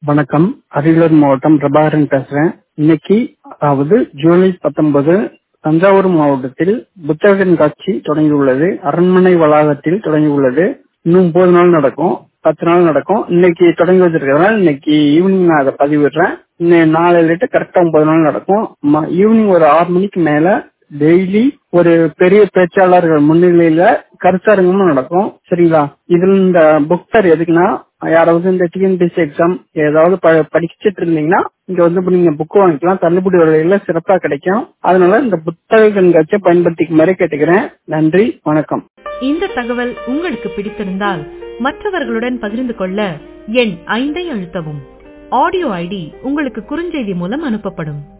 வணக்கம் அரியலூர் மாவட்டம் பிரபாகரன் பேசுறேன் இன்னைக்கு அதாவது ஜூலை பத்தொன்பது தஞ்சாவூர் மாவட்டத்தில் புத்தக கண்காட்சி தொடங்கியுள்ளது அரண்மனை வளாகத்தில் தொடங்கியுள்ளது இன்னும் ஒன்பது நாள் நடக்கும் பத்து நாள் நடக்கும் இன்னைக்கு தொடங்கி வச்சிருக்கிறதுனால இன்னைக்கு ஈவினிங் நான் அதை பதிவிடுறேன் இன்னும் நாளையிலிட்டு கரெக்டா ஒன்பது நாள் நடக்கும் ம- ஈவினிங் ஒரு ஆறு மணிக்கு மேல டெய்லி ஒரு பெரிய பேச்சாளர்கள் முன்னிலையில கருத்தரங்கமும் நடக்கும் சரிங்களா இதுல இந்த புக் ஃபேர் எதுக்குன்னா யாராவது இந்த டிஎன்பிசி எக்ஸாம் ஏதாவது ப- படிச்சிட்டு இருந்தீங்கன்னா இங்க வந்து இப்ப நீங்க புக் வாங்கிக்கலாம் தள்ளுபடி விலையில சிறப்பா கிடைக்கும் அதனால இந்த புத்தக கண்காட்சியை பயன்படுத்திக்குமாறு கேட்டுக்கிறேன் நன்றி வணக்கம் இந்த தகவல் உங்களுக்கு பிடித்திருந்தால் மற்றவர்களுடன் பகிர்ந்து கொள்ள எண் ஐந்தை அழுத்தவும் ஆடியோ ஐடி உங்களுக்கு குறுஞ்செய்தி மூலம் அனுப்பப்படும்